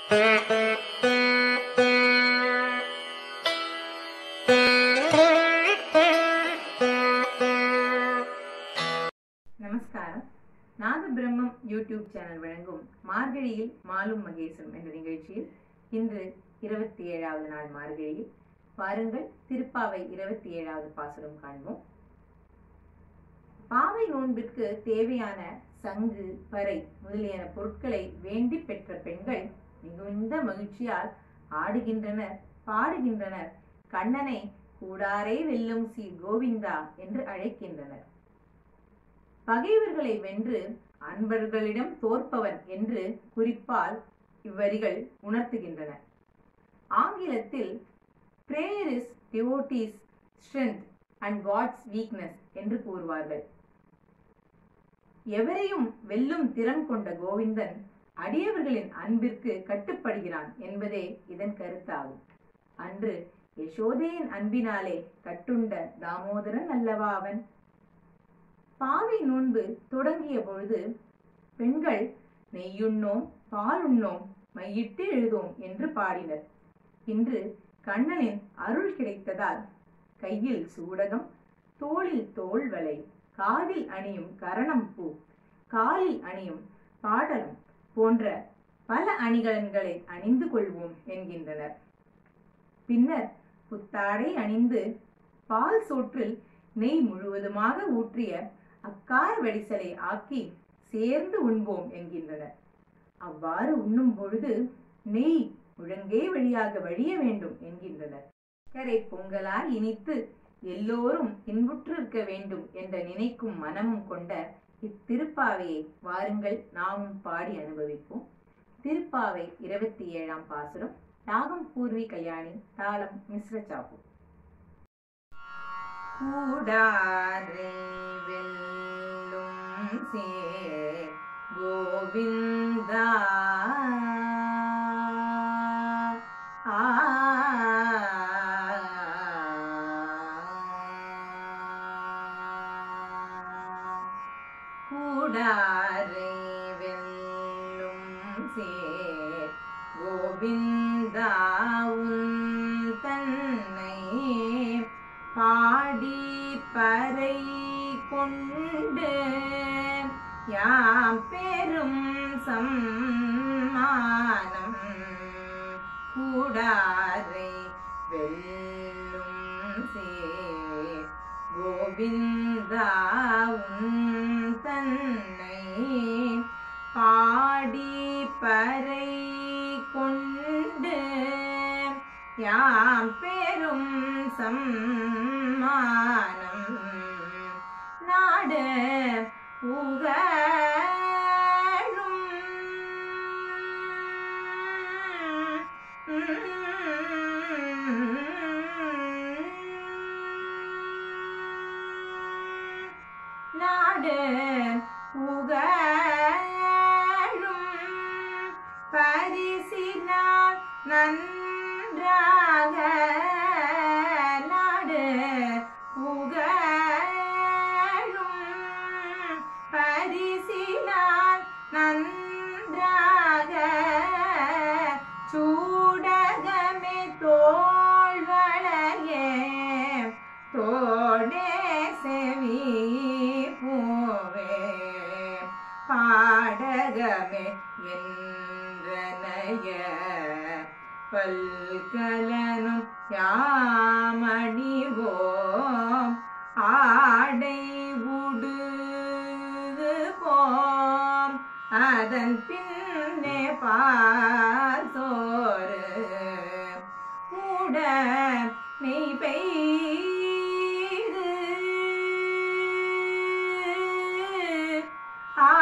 நமஸ்காரம் நாத பிரம்மம் யூடியூப் சேனல் வழங்கும் மார்கழியில் மாலும் மகேசம் என்ற நிகழ்ச்சியில் இன்று இருபத்தி ஏழாவது நாள் மார்கழியில் வாருங்கள் திருப்பாவை இருபத்தி ஏழாவது பாசுரம் காண்போம் பாவை நோன்பிற்கு தேவையான சங்கு பறை முதலியன பொருட்களை வேண்டி பெற்ற பெண்கள் மிகுந்த மகிழ்ச்சியால் ஆடுகின்றனர் பாடுகின்றனர் கண்ணனை கூடாரே வெல்லும் சி கோவிந்தா என்று அழைக்கின்றனர் பகைவர்களை வென்று அன்பர்களிடம் தோற்பவன் என்று குறிப்பால் இவ்வரிகள் உணர்த்துகின்றன ஆங்கிலத்தில் prayer is devotees strength and God's weakness என்று கூறுவார்கள் எவரையும் வெல்லும் திறம் கொண்ட கோவிந்தன் அடியவர்களின் அன்பிற்கு கட்டுப்படுகிறான் என்பதே இதன் கருத்தாகும் அன்று யசோதையின் அன்பினாலே கட்டுண்ட தாமோதரன் அல்லவா அவன் பாவை நோன்பு தொடங்கிய பொழுது பெண்கள் நெய்யுண்ணோம் பாலுண்ணோம் மையிட்டு எழுதோம் என்று பாடினர் இன்று கண்ணனின் அருள் கிடைத்ததால் கையில் சூடகம் தோளில் தோள்வளை காதில் அணியும் கரணம் பூ காலில் அணியும் பாடலம் போன்ற பல அணிகலன்களை அணிந்து கொள்வோம் என்கின்றனர் பின்னர் புத்தாடை அணிந்து பால் சோற்றில் நெய் முழுவதுமாக ஊற்றிய அக்கார வடிசலை ஆக்கி சேர்ந்து உண்போம் என்கின்றனர் அவ்வாறு உண்ணும் பொழுது நெய் முழங்கே வழியாக வழிய வேண்டும் என்கின்றனர் கரை பொங்கலால் இனித்து எல்லோரும் இன்புற்றிருக்க வேண்டும் என்ற நினைக்கும் மனமும் கொண்ட இத்திருப்பாவையை வாருங்கள் நாமும் பாடி அனுபவிப்போம் திருப்பாவை இருபத்தி ஏழாம் பாசுரம் ராகம் பூர்வி கல்யாணி தாளம் மிஸ்ர சாப்பு கூடாரை வெல்லும் சே கோவிந்தா ஆ கூடாரை வெல்லும் சே கோவிந்தா உன் தன்னை பாடி பறை கொண்டு யாம் பெரும் சம்மானம் கூடாரை வெல்லும் சே கோவிந்தா உன் தன்னை பாடி பறை கொண்டு யாம் பெரும் சம்மானம் நாடு புகழும் நாடு புகழும் பரிசினால் நன்றாக நாடு புகழும் பரிசினால் நன்றாக சூடகமே தோள்வளையே தோடே செவி பூவே பாடகமே என்றனைய பல்கலனும் யாமணிவோம் ஆடை உடு போம் அதன் பின்னே பார்த்தோரு கூட மெய் பெய்து ஆ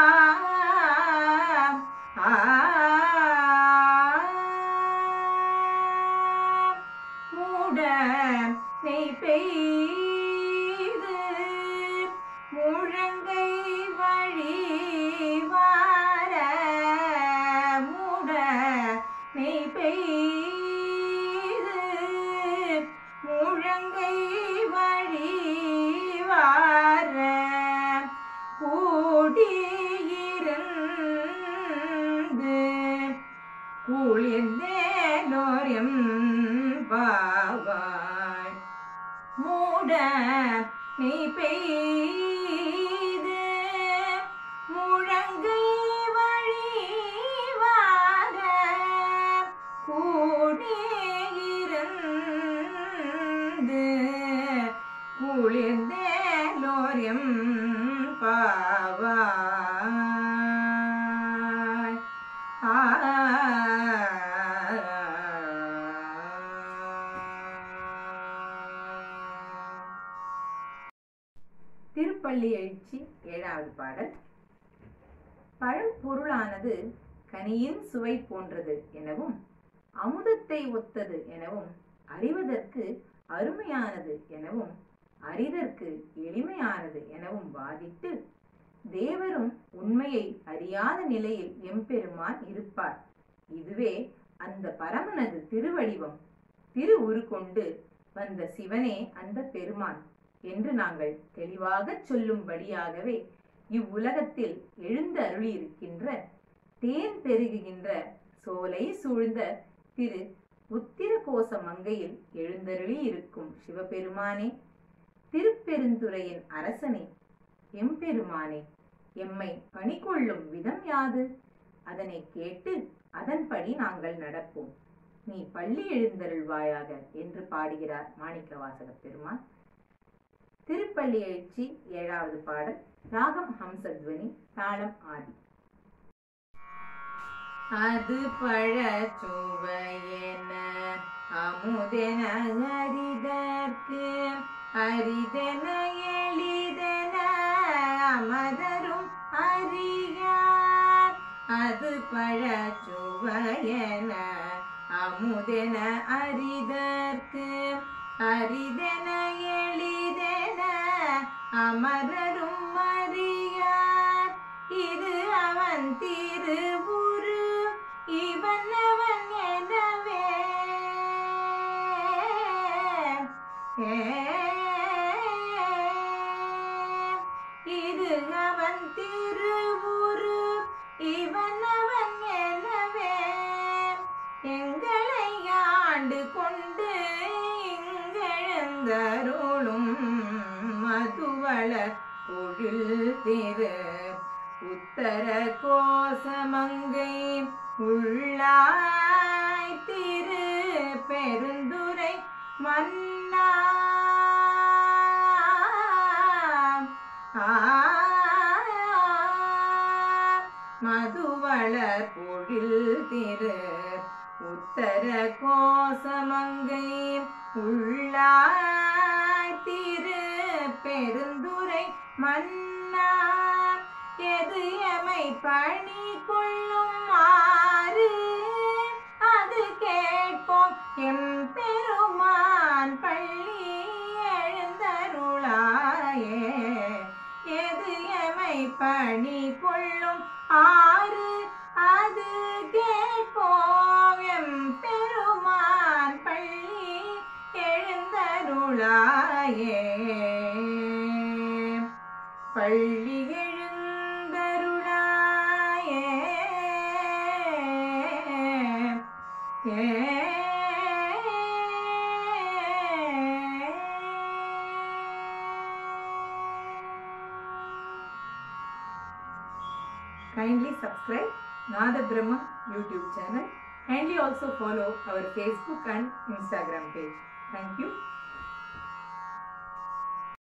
ஆ மூட நெய் பெய்து முழங்கை வழி வார மூட நெய் பெய்து முழங்கை வழி வார கூடியிருந்து குளிர்ந்தேலோரியம் பாவாய் மூட நீ பெய்து முழங்கை வழிவாக கூடியிருந்து குளிர்ந்தேலோரியம் பாவாய் ஆ திருப்பள்ளி எழுச்சி ஏழாவது பாடல் பழம்பொருளானது கனியின் சுவை போன்றது எனவும் அமுதத்தை ஒத்தது எனவும் அறிவதற்கு அருமையானது எனவும் அறிதற்கு எளிமையானது எனவும் வாதிட்டு தேவரும் உண்மையை அறியாத நிலையில் எம்பெருமான் இருப்பார் இதுவே அந்த பரமனது திருவடிவம் திரு உரு கொண்டு வந்த சிவனே அந்த பெருமான் என்று நாங்கள் தெளிவாகச் சொல்லும்படியாகவே இவ்வுலகத்தில் எழுந்து அருளியிருக்கின்ற தேன் பெருகுகின்ற சோலை சூழ்ந்த திரு உத்திர கோச மங்கையில் எழுந்தருளி இருக்கும் சிவபெருமானே திருப்பெருந்துறையின் அரசனே எம்பெருமானே எம்மை பணிகொள்ளும் விதம் யாது அதனை கேட்டு அதன்படி நாங்கள் நடப்போம் நீ பள்ளி எழுந்தருள்வாயாக என்று பாடுகிறார் மாணிக்கவாசக பெருமான் திருப்பள்ளி எழுச்சி ஏழாவது பாடல் ராகம் ஹம்சத்வனி தாளம் ஆதி அது பழச்சுவையென அமுதென அரிதற்கு அரிதென எளிதென அமரரும் அறியார் அது பழச்சுவையென அமுதென அரிதற்கு அரிதென எளிதென அமரரும் அறியார் இது அவன் திருவுரு இவன் அவன் எனவே இது அவன் திருவுரு இவன் அவன் எனவே எங்களை ஆண்டு கொண்டு இங்கெழுந்தருளும் மதுவள பொழில் திரு உத்தர கோசமங்கை உள்ளாய் திரு பெருந்துரை மன்னா மதுவளர் பொழில் திரு உத்தர கோசமங்கை உள்ளாய் திரு பெருந்துரை மன்னா எது எமை பணி கொள்ளும் ஆறு அது கேட்போம் எம் பெருமான் பள்ளி எழுந்தருளாயே எது எமை பணி கொள்ளும் ஆறு அது கேட்போம் எம் பெருமான் பள்ளி எழுந்தருளாயே பள்ளி எழுந்தருளாயே ஏ Kindly subscribe Nada Brahma YouTube channel. Kindly also follow our Facebook and Instagram page. Thank you.